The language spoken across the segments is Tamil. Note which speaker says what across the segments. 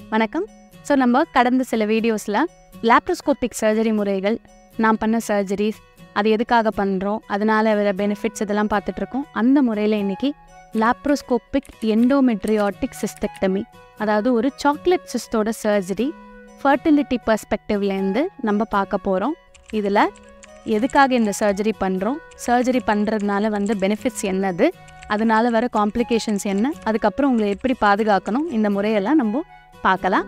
Speaker 1: வணக்கம் ஸோ நம்ம கடந்த சில வீடியோஸில் லேப்ரோஸ்கோபிக் சர்ஜரி முறைகள் நான் பண்ண சர்ஜரிஸ் அது எதுக்காக பண்ணுறோம் அதனால வர பெனிஃபிட்ஸ் இதெல்லாம் பார்த்துட்டு இருக்கோம் அந்த முறையில் இன்னைக்கு லாப்ரோஸ்கோபிக் எண்டோமெட்ரியாட்டிக் சிஸ்டெக்டமி அதாவது ஒரு சாக்லேட் சிஸ்டோட சர்ஜரி ஃபர்டிலிட்டி பர்ஸ்பெக்டிவ்லேருந்து நம்ம பார்க்க போகிறோம் இதில் எதுக்காக இந்த சர்ஜரி பண்ணுறோம் சர்ஜரி பண்ணுறதுனால வந்து பெனிஃபிட்ஸ் என்னது அதனால வர காம்ப்ளிகேஷன்ஸ் என்ன அதுக்கப்புறம் உங்களை எப்படி பாதுகாக்கணும் இந்த முறையெல்லாம் நம்ம பார்க்கலாம்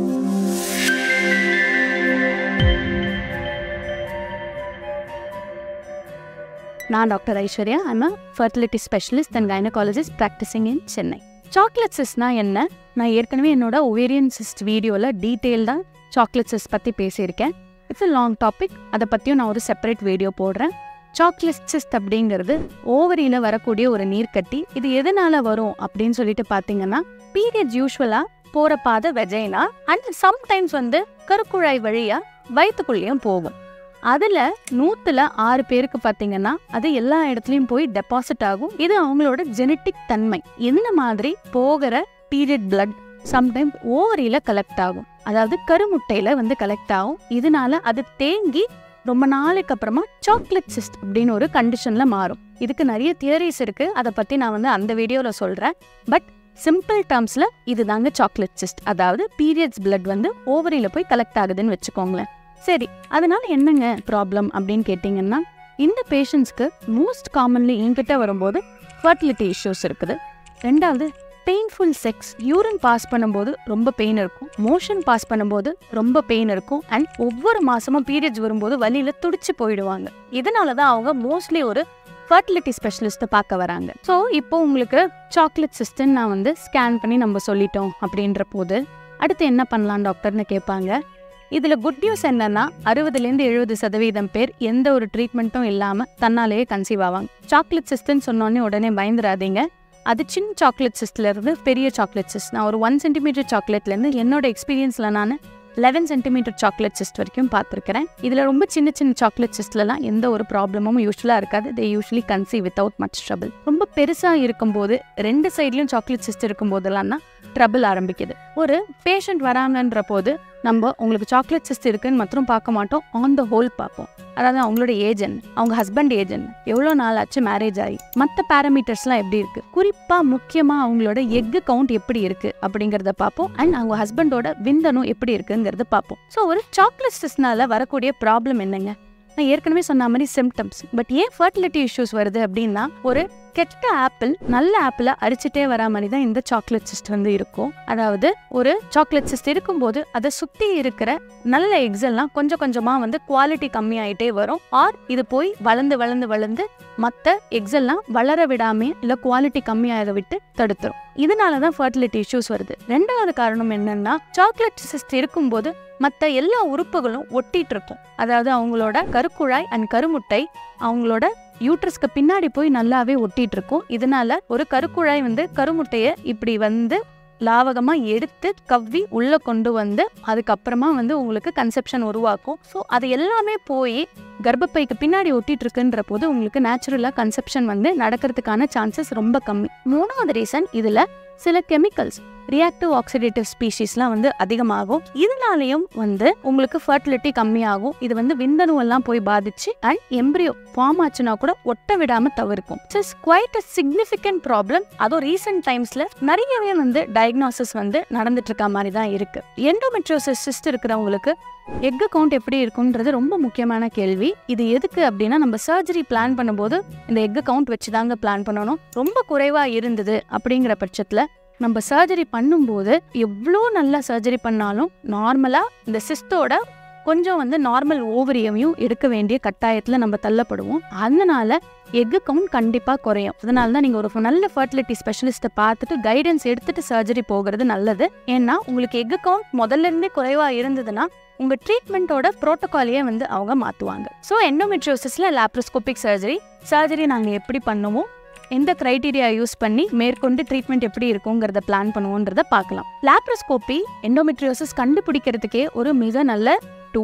Speaker 1: நான் doctor Aishwarya I'm a fertility specialist and gynaecologist practising in Chennai chocolate சிஸ்ட்னா என்ன நான் ஏற்கனவே என்னோட ஒவேரியன் சிஸ்ட் வீடியோவில் டீட்டெயில்டாக சாக்லேட் சிஸ்ட் பற்றி பேசியிருக்கேன் இட்ஸ் a லாங் டாபிக் அதை பற்றியும் நான் ஒரு செப்பரேட் வீடியோ போடுறேன் சாக்லேட் சிஸ்ட் அப்படிங்கிறது ஓவரியில் வரக்கூடிய ஒரு நீர்க்கட்டி இது எதனால வரும் அப்படின்னு சொல்லிட்டு பார்த்தீங்கன்னா பீரியட்ஸ் யூஸ்வலாக போகிற பாதை வெஜைனா அண்ட் சம்டைம்ஸ் வந்து கருக்குழாய் வழியாக வயிற்றுக்குள்ளேயும் போகும் அதில் நூற்றுல ஆறு பேருக்கு பார்த்தீங்கன்னா அது எல்லா இடத்துலையும் போய் டெபாசிட் ஆகும் இது அவங்களோட ஜெனட்டிக் தன்மை இந்த மாதிரி போகிற பீரியட் பிளட் சம்டைம் ஓவரியில் கலெக்ட் ஆகும் அதாவது கருமுட்டையில் வந்து கலெக்ட் ஆகும் இதனால அது தேங்கி ரொம்ப நாளைக்கு அப்புறமா சாக்லேட் சிஸ்ட் அப்படின்னு ஒரு கண்டிஷனில் மாறும் இதுக்கு நிறைய தியரிஸ் இருக்குது அதை பற்றி நான் வந்து அந்த வீடியோவில் சொல்கிறேன் பட் சிம்பிள் டேர்ம்ஸில் இதுதாங்க சாக்லேட் சிஸ்ட் அதாவது பீரியட்ஸ் பிளட் வந்து ஓவரியில் போய் கலெக்ட் ஆகுதுன்னு வச்சுக்கோங்களேன் சரி அதனால என்னங்க ப்ராப்ளம் அப்படின்னு கேட்டிங்கன்னா இந்த பேஷண்ட்ஸ்க்கு மோஸ்ட் காமன்லி என்கிட்ட வரும்போது ஃபர்டிலிட்டி இஷ்யூஸ் இருக்குது ரெண்டாவது பெயின்ஃபுல் செக்ஸ் யூரின் பாஸ் பண்ணும்போது ரொம்ப பெயின் இருக்கும் மோஷன் பாஸ் பண்ணும்போது ரொம்ப பெயின் இருக்கும் அண்ட் ஒவ்வொரு மாசமும் பீரியட்ஸ் வரும்போது வலியில துடிச்சு போயிடுவாங்க இதனால தான் அவங்க மோஸ்ட்லி ஒரு ஃபர்டிலிட்டி ஸ்பெஷலிஸ்ட்டை பார்க்க வராங்க ஸோ இப்போ உங்களுக்கு சாக்லேட் சிஸ்டன் நான் வந்து ஸ்கேன் பண்ணி நம்ம சொல்லிட்டோம் அப்படின்ற போது அடுத்து என்ன பண்ணலாம் டாக்டர்னு கேட்பாங்க இதில் குட் நியூஸ் என்னன்னா அறுபதுலேருந்து எழுபது சதவீதம் பேர் எந்த ஒரு ட்ரீட்மெண்ட்டும் இல்லாமல் தன்னாலேயே கன்சீவ் ஆவாங்க சாக்லேட் சிஸ்டன் சொன்னோன்னே உடனே பயந்துடாதீங்க அது சின்ன சாக்லேட் சிஸ்ட்லேருந்து பெரிய சாக்லேட் சிஸ்ட் நான் ஒரு ஒன் சென்டிமீட்டர் சாக்லேட்லேருந்து என்னோட எக்ஸ்பீரியன்ஸில் நான் லெவன் சென்டிமீட்டர் சாக்லேட் சிஸ்ட் வரைக்கும் பார்த்துருக்கிறேன் இதில் ரொம்ப சின்ன சின்ன சாக்லேட் சிஸ்ட்லலாம் எந்த ஒரு ப்ராப்ளமும் யூஸ்வலாக இருக்காது they usually conceive without much trouble ரொம்ப பெருசாக இருக்கும்போது ரெண்டு சைட்லையும் சாக்லேட் சிஸ்ட் இருக்கும்போதெல்லாம் தான் ட்ரபிள் ஆரம்பிக்குது ஒரு பேஷண்ட் வராங்கன்ற போது நம்ம உங்களுக்கு சாக்லேட் சிஸ்ட் இருக்குன்னு மாத்திரம் பார்க்க மாட்டோம் ஆன் த ஹோல் பார்ப்போம் அதாவது அவங்களோட ஏஜ் என்ன அவங்க ஹஸ்பண்ட் ஏஜ் என்ன எவ்வளோ நாள் ஆச்சு மேரேஜ் ஆகி மற்ற பேராமீட்டர்ஸ்லாம் எப்படி இருக்கு குறிப்பாக முக்கியமாக அவங்களோட எக்கு கவுண்ட் எப்படி இருக்கு அப்படிங்கிறத பார்ப்போம் அண்ட் அவங்க ஹஸ்பண்டோட விந்தனும் எப்படி இருக்குங்கிறத பார்ப்போம் ஸோ ஒரு சாக்லேட் சிஸ்ட்னால வரக்கூடிய ப்ராப்ளம் என்னங்க நான் ஏற்கனவே சொன்ன மாதிரி சிம்டம்ஸ் பட் ஏன் ஃபர்டிலிட்டி இஷ்யூஸ் வருது அப்படின்னா ஒரு கெட்ட ஆப்பிள் நல்ல ஆப்பிளை அரிச்சிட்டே வரா மாதிரி தான் இந்த சாக்லேட் சிஸ்ட் வந்து இருக்கும் அதாவது ஒரு சாக்லேட் சிஸ்ட் இருக்கும்போது அதை சுற்றி இருக்கிற நல்ல எக்ஸ் எல்லாம் கொஞ்சம் கொஞ்சமாக வந்து குவாலிட்டி கம்மியாயிட்டே வரும் ஆர் இது போய் வளர்ந்து வளர்ந்து வளர்ந்து மற்ற எக்ஸ் எல்லாம் வளர விடாம இல்லை குவாலிட்டி கம்மியாக விட்டு தடுத்துரும் இதனால தான் ஃபர்டிலிட்டி இஷ்யூஸ் வருது ரெண்டாவது காரணம் என்னன்னா சாக்லேட் சிஸ்ட் இருக்கும்போது மற்ற எல்லா உறுப்புகளும் ஒட்டிட்டு இருக்கும் அதாவது அவங்களோட கருக்குழாய் அண்ட் கருமுட்டை அவங்களோட யூட்ரஸ்க்கு பின்னாடி போய் நல்லாவே ஒட்டிட்டு இருக்கும் இதனால ஒரு கருக்குழாய் வந்து கருமுட்டைய இப்படி வந்து லாவகமா எடுத்து கவ்வி உள்ள கொண்டு வந்து அதுக்கப்புறமா வந்து உங்களுக்கு கன்செப்ஷன் உருவாக்கும் ஸோ அது எல்லாமே போய் கர்ப்பப்பைக்கு பின்னாடி ஒட்டிட்டு இருக்குன்ற போது உங்களுக்கு நேச்சுரலா கன்செப்ஷன் வந்து நடக்கிறதுக்கான சான்சஸ் ரொம்ப கம்மி மூணாவது ரீசன் இதுல சில கெமிக்கல்ஸ் ரியாக்டிவ் ஆக்சிடேட்டிவ் ஸ்பீஷீஸ்லாம் வந்து அதிகமாகும் இதனாலையும் வந்து உங்களுக்கு ஃபர்டிலிட்டி கம்மியாகும் இது வந்து விந்தணு எல்லாம் போய் பாதிச்சு அண்ட் எம்ப்ரியோ ஃபார்ம் ஆச்சுன்னா கூட ஒட்ட விடாம தவிர்க்கும் it's quite a significant problem அதுவும் ரீசெண்ட் டைம்ஸ்ல நிறையவே வந்து டயக்னோசிஸ் வந்து நடந்துட்டு இருக்க மாதிரி தான் இருக்கு எண்டோமெட்ரியோசிஸ் சிஸ்ட் இருக்கிறவங்களுக்கு எக் கவுண்ட் எப்படி இருக்குன்றது ரொம்ப முக்கியமான கேள்வி இது எதுக்கு அப்படின்னா நம்ம சர்ஜரி பிளான் பண்ணும்போது இந்த எக் கவுண்ட் வச்சு தாங்க பிளான் பண்ணணும் ரொம்ப குறைவா இருந்தது அப்படிங்கிற பட்சத்துல நம்ம சர்ஜரி பண்ணும்போது எவ்வளோ நல்லா சர்ஜரி பண்ணாலும் நார்மலாக இந்த சிஸ்டோட கொஞ்சம் வந்து நார்மல் ஓவரியமையும் எடுக்க வேண்டிய கட்டாயத்தில் நம்ம தள்ளப்படுவோம் அதனால எக்கு கவுண்ட் கண்டிப்பாக குறையும் அதனால தான் நீங்கள் ஒரு நல்ல ஃபர்டிலிட்டி ஸ்பெஷலிஸ்ட்டை பார்த்துட்டு கைடன்ஸ் எடுத்துட்டு சர்ஜரி போகிறது நல்லது ஏன்னா உங்களுக்கு எக்கு கவுண்ட் முதல்ல இருந்தே குறைவாக இருந்ததுன்னா உங்கள் ட்ரீட்மெண்ட்டோட ப்ரோட்டோகாலையே வந்து அவங்க மாற்றுவாங்க ஸோ எண்டோமெட்ரியோசிஸில் லாப்ரோஸ்கோபிக் சர்ஜரி சர்ஜரி நாங்கள் எப்படி பண்ணுவோம் எந்த கிரைட்டீரியா யூஸ் பண்ணி மேற்கொண்டு ட்ரீட்மெண்ட் எப்படி இருக்குங்கிறத பிளான் பண்ணுவோன்றத பார்க்கலாம் லாப்ரோஸ்கோபி எண்டோமெட்ரியோசிஸ் கண்டுபிடிக்கிறதுக்கே ஒரு மிக நல்ல டூல்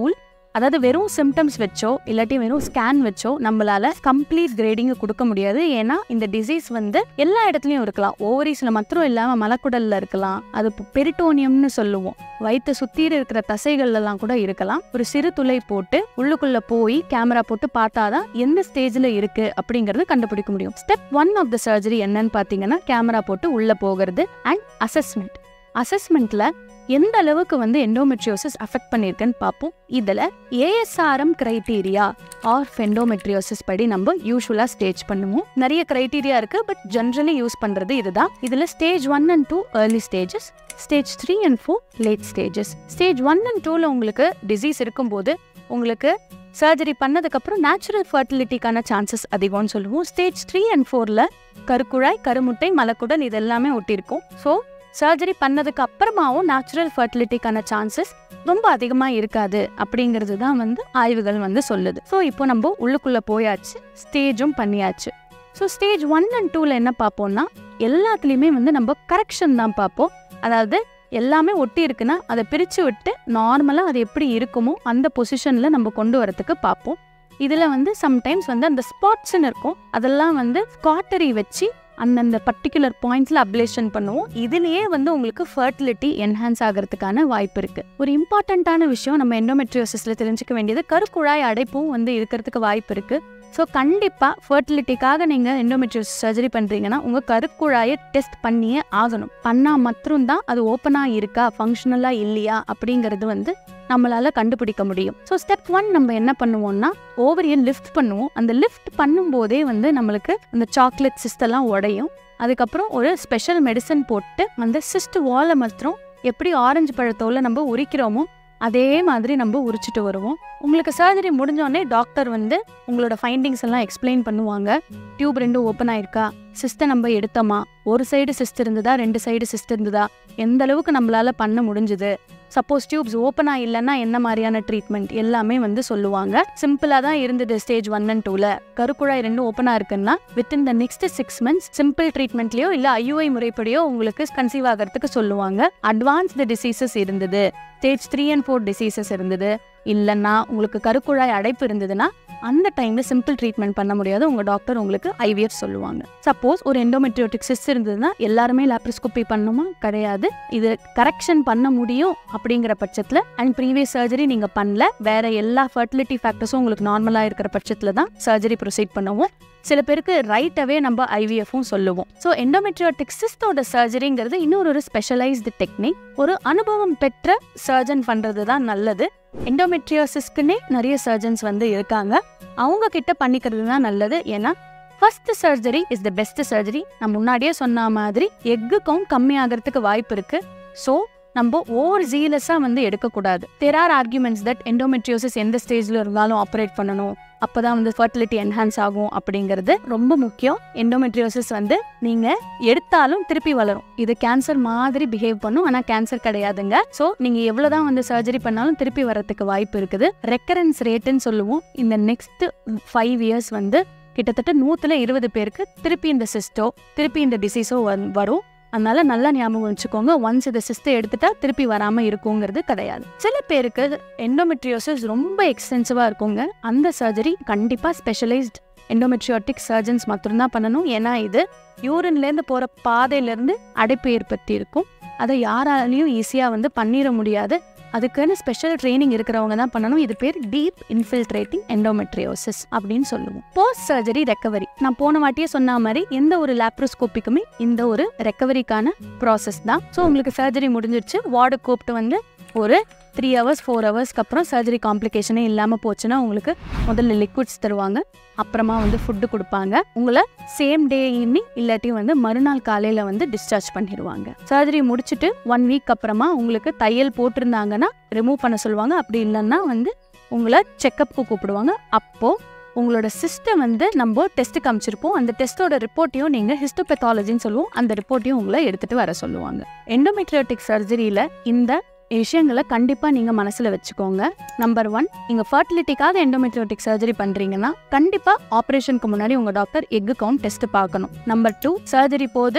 Speaker 1: அதாவது வெறும் சிம்டம்ஸ் வச்சோ இல்லாட்டி வெறும் ஸ்கேன் வச்சோ நம்மளால கம்ப்ளீட் கிரேடிங்கை கொடுக்க முடியாது ஏன்னா இந்த டிசீஸ் வந்து எல்லா இடத்துலையும் இருக்கலாம் ஓவரீஸ்ல மாத்திரம் இல்லாம மலக்குடல்ல இருக்கலாம் அது பெரிட்டோனியம்னு சொல்லுவோம் வயிற்று சுத்தி இருக்கிற தசைகள்ல எல்லாம் கூட இருக்கலாம் ஒரு சிறு துளை போட்டு உள்ளுக்குள்ள போய் கேமரா போட்டு பார்த்தாதான் எந்த ஸ்டேஜ்ல இருக்கு அப்படிங்கறது கண்டுபிடிக்க முடியும் step one of the surgery என்னன்னு பாத்தீங்கன்னா கேமரா போட்டு உள்ள போகிறது அண்ட் அசஸ்மெண்ட் அசஸ்மெண்ட்ல எந்த அளவுக்கு வந்து எண்டோமெட்ரியோசிஸ் அஃபெக்ட் பண்ணியிருக்குன்னு பார்ப்போம் இதில் ஏஎஸ்ஆர்எம் கிரைட்டீரியா ஆர் எண்டோமெட்ரியோசிஸ் படி நம்ம யூஸ்வலாக ஸ்டேஜ் பண்ணுவோம் நிறைய கிரைட்டீரியா இருக்கு பட் ஜென்ரலி யூஸ் பண்ணுறது இதுதான் இதில் stage one and two early stages stage three and four late stages stage one and டூவில் உங்களுக்கு டிசீஸ் இருக்கும்போது உங்களுக்கு சர்ஜரி பண்ணதுக்கப்புறம் நேச்சுரல் ஃபர்டிலிட்டிக்கான சான்சஸ் அதிகம்னு சொல்லுவோம் ஸ்டேஜ் த்ரீ அண்ட் ஃபோரில் கருக்குழாய் கருமுட்டை மலக்குடல் இது எல்லாமே ஒட்டியிருக்கும் ஸோ சர்ஜரி பண்ணதுக்கு அப்புறமாவும் நேச்சுரல் ஃபர்டிலிட்டிக்கான சான்சஸ் ரொம்ப அதிகமாக இருக்காது அப்படிங்கிறது தான் வந்து ஆய்வுகள் வந்து சொல்லுது ஸோ இப்போ நம்ம உள்ளுக்குள்ளே போயாச்சு ஸ்டேஜும் பண்ணியாச்சு ஸோ ஸ்டேஜ் ஒன் அண்ட் டூவில் என்ன பார்ப்போம்னா எல்லாத்துலேயுமே வந்து நம்ம கரெக்ஷன் தான் பார்ப்போம் அதாவது எல்லாமே ஒட்டி இருக்குன்னா அதை பிரித்து விட்டு நார்மலாக அது எப்படி இருக்குமோ அந்த பொசிஷனில் நம்ம கொண்டு வரதுக்கு பார்ப்போம் இதில் வந்து சம்டைம்ஸ் வந்து அந்த ஸ்பாட்ஸ்ன்னு இருக்கும் அதெல்லாம் வந்து ஸ்காட்டரி வச்சு அந்தந்த பர்டிகுலர் பாயிண்ட்ஸ்ல அப்ளேஷன் பண்ணுவோம் இதுலயே வந்து உங்களுக்கு ஃபர்டிலிட்டி என்ஹான்ஸ் ஆகிறதுக்கான வாய்ப்பு இருக்கு ஒரு இம்பார்ட்டண்ட்டான விஷயம் நம்ம எண்டோமெட்ரியோசிஸ்ல தெரிஞ்சுக்க வேண்டியது கருக்குழாய் அடைப்பும் வந்து இருக்கிறதுக்கு வாய்ப்பு இருக்கு ஸோ கண்டிப்பாக ஃபர்டிலிட்டிக்காக நீங்கள் எண்டோமெட்ரியோசிஸ் சர்ஜரி பண்ணுறீங்கன்னா உங்கள் கருக்குழாயை டெஸ்ட் பண்ணியே ஆகணும் பண்ணால் மட்டும்தான் அது ஓப்பனாக இருக்கா ஃபங்க்ஷனலாக இல்லையா அப்படிங்கிறது வந்து நம்மளால கண்டுபிடிக்க முடியும் ஸோ ஸ்டெப் ஒன் நம்ம என்ன பண்ணுவோம்னா ஓவரியன் லிஃப்ட் பண்ணுவோம் அந்த லிஃப்ட் பண்ணும்போதே வந்து நம்மளுக்கு அந்த சாக்லேட் சிஸ்டெல்லாம் உடையும் அதுக்கப்புறம் ஒரு ஸ்பெஷல் மெடிசன் போட்டு அந்த சிஸ்ட் வாலை மாத்திரம் எப்படி ஆரஞ்சு பழத்தோல நம்ம உரிக்கிறோமோ அதே மாதிரி நம்ம உரிச்சிட்டு வருவோம் உங்களுக்கு சர்ஜரி முடிஞ்சோடனே டாக்டர் வந்து உங்களோட ஃபைண்டிங்ஸ் எல்லாம் எக்ஸ்பிளைன் பண்ணுவாங்க டியூப் ரெண்டும் ஓப்பன் ஆயிருக்கா சிஸ்டை நம்ம எடுத்தோமா ஒரு சைடு சிஸ்ட் இருந்ததா ரெண்டு சைடு சிஸ்ட் இருந்ததா எந்த அளவுக்கு நம்மளால பண்ண முடிஞ்சுது சப்போஸ் டியூப்ஸ் ஓப்பனா இல்லைன்னா என்ன மாதிரியான ட்ரீட்மெண்ட் எல்லாமே வந்து சொல்லுவாங்க சிம்பிளா தான் இருந்தது ஸ்டேஜ் ஒன் அண்ட் டூல கருக்குழாய் ரெண்டும் ஓப்பனா இருக்குன்னா within the next six months simple ட்ரீட்மெண்ட்லயோ இல்ல ஐயுஐ முறைப்படியோ உங்களுக்கு கன்சீவ் ஆகிறதுக்கு சொல்லுவாங்க அட்வான்ஸ்டு டிசீசஸ் இருந்தது stage three and four diseases இருந்தது இல்லைன்னா உங்களுக்கு கருக்குழாய் அடைப்பு இருந்ததுன்னா அந்த டைம்ல சிம்பிள் ட்ரீட்மெண்ட் பண்ண முடியாது உங்க டாக்டர் உங்களுக்கு ஐவிஎஃப் சொல்லுவாங்க சப்போஸ் ஒரு எண்டோமெட்ரியோட்டிக் சிஸ் இருந்ததுன்னா எல்லாருமே லாப்ரோஸ்கோபி பண்ணுமா கிடையாது இது கரெக்ஷன் பண்ண முடியும் அப்படிங்கிற பட்சத்தில் அண்ட் ப்ரீவியஸ் சர்ஜரி நீங்க பண்ணல வேற எல்லா ஃபர்டிலிட்டி ஃபேக்டர்ஸும் உங்களுக்கு நார்மலா இருக்கிற பட்சத்தில் தான் சர்ஜரி ப்ரொசீட் பண்ணுவோம் சில பேருக்கு ரைட்டாவே நம்ம ஐவிஎஃப்பும் சொல்லுவோம் ஸோ எண்டோமெட்ரியோட்டிக் சிஸ்டோட சர்ஜரிங்கிறது இன்னொரு ஒரு ஸ்பெஷலைஸ்டு டெக்னிக் ஒரு அனுபவம் பெற்ற சர்ஜன் பண்றது தான் நல்லது எண்டோமெட்ரியோசிஸ்க்குன்னே நிறைய சர்ஜன்ஸ் வந்து இருக்காங்க அவங்க கிட்ட பண்ணிக்கிறது தான் நல்லது ஏன்னா first surgery is the best surgery நான் முன்னாடியே சொன்ன மாதிரி எக்கு கவுண்ட் கம்மி ஆகிறதுக்கு வாய்ப்பு இருக்கு ஸோ நம்ம ஓவர் ஜீலஸாக வந்து எடுக்கக்கூடாது there are arguments that endometriosis எந்த ஸ்டேஜில் இருந்தாலும் ஆப்ரேட் பண்ணணும் அப்பதான் வந்து ஃபர்டிலிட்டி என்ஹான்ஸ் ஆகும் அப்படிங்கிறது ரொம்ப முக்கியம் எண்டோமெட்ரியோசிஸ் வந்து நீங்க எடுத்தாலும் திருப்பி வளரும் இது கேன்சர் மாதிரி பிஹேவ் பண்ணும் ஆனா கேன்சர் கிடையாதுங்க ஸோ நீங்க எவ்வளவுதான் வந்து சர்ஜரி பண்ணாலும் திருப்பி வரதுக்கு வாய்ப்பு இருக்குது ரெக்கரன்ஸ் ரேட்டுன்னு சொல்லுவோம் இந்த நெக்ஸ்ட் ஃபைவ் இயர்ஸ் வந்து கிட்டத்தட்ட நூத்துல இருபது பேருக்கு திருப்பி இந்த சிஸ்டோ திருப்பி இந்த டிசீஸோ வரும் அதனால நல்லா ஞாபகம் வச்சுக்கோங்க ஒன்ஸ் இந்த சிஸ்டை எடுத்துட்டா திருப்பி வராம இருக்குங்கிறது கிடையாது சில பேருக்கு எண்டோமெட்ரியோசிஸ் ரொம்ப எக்ஸ்டென்சிவா இருக்குங்க அந்த சர்ஜரி கண்டிப்பா ஸ்பெஷலைஸ்ட் எண்டோமெட்ரியோட்டிக் சர்ஜன்ஸ் மட்டும்தான் பண்ணணும் ஏன்னா இது யூரின்லேருந்து போற பாதையிலேருந்து அடைப்பு ஏற்படுத்தி இருக்கும் அதை யாராலையும் ஈஸியா வந்து பண்ணிட முடியாது அதுக்குன்னு ஸ்பெஷல் ட்ரைனிங் இருக்கிறவங்க தான் பண்ணணும் இது பேர் டீப் இன்ஃபில்ட்ரேட்டிங் எண்டோமெட்ரியோசிஸ் அப்படின்னு சொல்லுவோம் போஸ்ட் சர்ஜரி ரெக்கவரி நான் போன வாட்டியே சொன்ன மாதிரி எந்த ஒரு லேப்ரோஸ்கோப்பிக்குமே இந்த ஒரு ரெக்கவரிக்கான ப்ராசஸ் தான் ஸோ உங்களுக்கு சர்ஜரி முடிஞ்சிருச்சு வார்டு கூப்பிட்டு வந்து ஒரு த்ரீ ஹவர்ஸ் ஃபோர் ஹவர்ஸ்க்கு அப்புறம் சர்ஜரி காம்ப்ளிகேஷனே இல்லாமல் போச்சுன்னா உங்களுக்கு முதல்ல லிக்விட்ஸ் தருவாங்க அப்புறமா வந்து ஃபுட்டு கொடுப்பாங்க உங்களை சேம் டே ஈவினிங் இல்லாட்டி வந்து மறுநாள் காலையில் வந்து டிஸ்சார்ஜ் பண்ணிடுவாங்க சர்ஜரி முடிச்சுட்டு ஒன் வீக் அப்புறமா உங்களுக்கு தையல் போட்டிருந்தாங்கன்னா ரிமூவ் பண்ண சொல்லுவாங்க அப்படி இல்லைன்னா வந்து உங்களை செக்கப்புக்கு கூப்பிடுவாங்க அப்போது உங்களோட சிஸ்டம் வந்து நம்ம டெஸ்ட்டுக்கு காமிச்சிருப்போம் அந்த டெஸ்ட்டோட ரிப்போர்ட்டையும் நீங்கள் ஹிஸ்டோபெத்தாலஜின்னு சொல்லுவோம் அந்த ரிப்போர்ட்டையும் உங்களை எடுத்துகிட்டு வர சொல்லுவாங்க எண்டோமெட்ரியோட்டிக் சர்ஜரியில் இந்த விஷயங்களை கண்டிப்பாக நீங்கள் மனசில் வச்சுக்கோங்க நம்பர் ஒன் நீங்கள் ஃபர்டிலிட்டிக்காக எண்டோமெட்ரியோட்டிக் சர்ஜரி பண்ணுறீங்கன்னா கண்டிப்பாக ஆப்ரேஷனுக்கு முன்னாடி உங்கள் டாக்டர் எக்கு கவுண்ட் டெஸ்ட் பார்க்கணும் நம்பர் டூ சர்ஜரி போது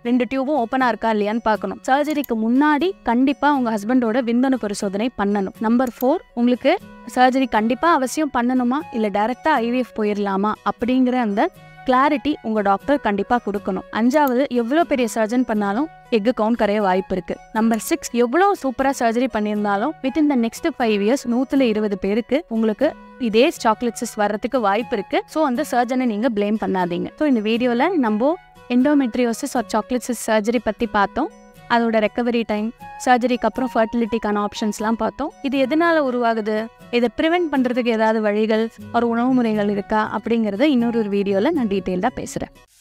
Speaker 1: ரெண்டு டியூபும் ஓப்பனாக இருக்கா இல்லையான்னு பார்க்கணும் சர்ஜரிக்கு முன்னாடி கண்டிப்பாக உங்கள் ஹஸ்பண்டோட விந்தணு பரிசோதனை பண்ணணும் நம்பர் ஃபோர் உங்களுக்கு சர்ஜரி கண்டிப்பாக அவசியம் பண்ணணுமா இல்லை டைரெக்டாக ஐவிஎஃப் போயிடலாமா அப்படிங்கிற அந்த கிளாரிட்டி உங்கள் டாக்டர் கண்டிப்பாக கொடுக்கணும் அஞ்சாவது எவ்வளோ பெரிய சர்ஜன் பண்ணாலும் எக்கு கவுண்ட் கரைய வாய்ப்பு இருக்கு நம்பர் சிக்ஸ் எவ்வளோ சூப்பராக சர்ஜரி பண்ணியிருந்தாலும் within the next five years நூற்றுல இருபது பேருக்கு உங்களுக்கு இதே சாக்லேட்ஸஸ் வர்றதுக்கு வாய்ப்பு இருக்கு ஸோ அந்த சர்ஜனை நீங்கள் ப்ளேம் பண்ணாதீங்க ஸோ இந்த வீடியோவில் நம்ம எண்டோமெட்ரியோசிஸ் ஒரு சாக்லேட்ஸஸ் சர்ஜரி பற்றி பார்த்தோம் அதோட ரெக்கவரி டைம் சர்ஜரிக்கு அப்புறம் ஃபர்டிலிட்டிக்கான ஆப்ஷன்ஸ்லாம் பார்த்தோம் இது எதனால உருவாகுது இதை ப்ரிவென்ட் பண்ணுறதுக்கு ஏதாவது வழிகள் ஒரு உணவு முறைகள் இருக்கா அப்படிங்கிறத இன்னொரு ஒரு வீடியோவில் நான் டீட்டெயில்டாக பேசுகிறேன்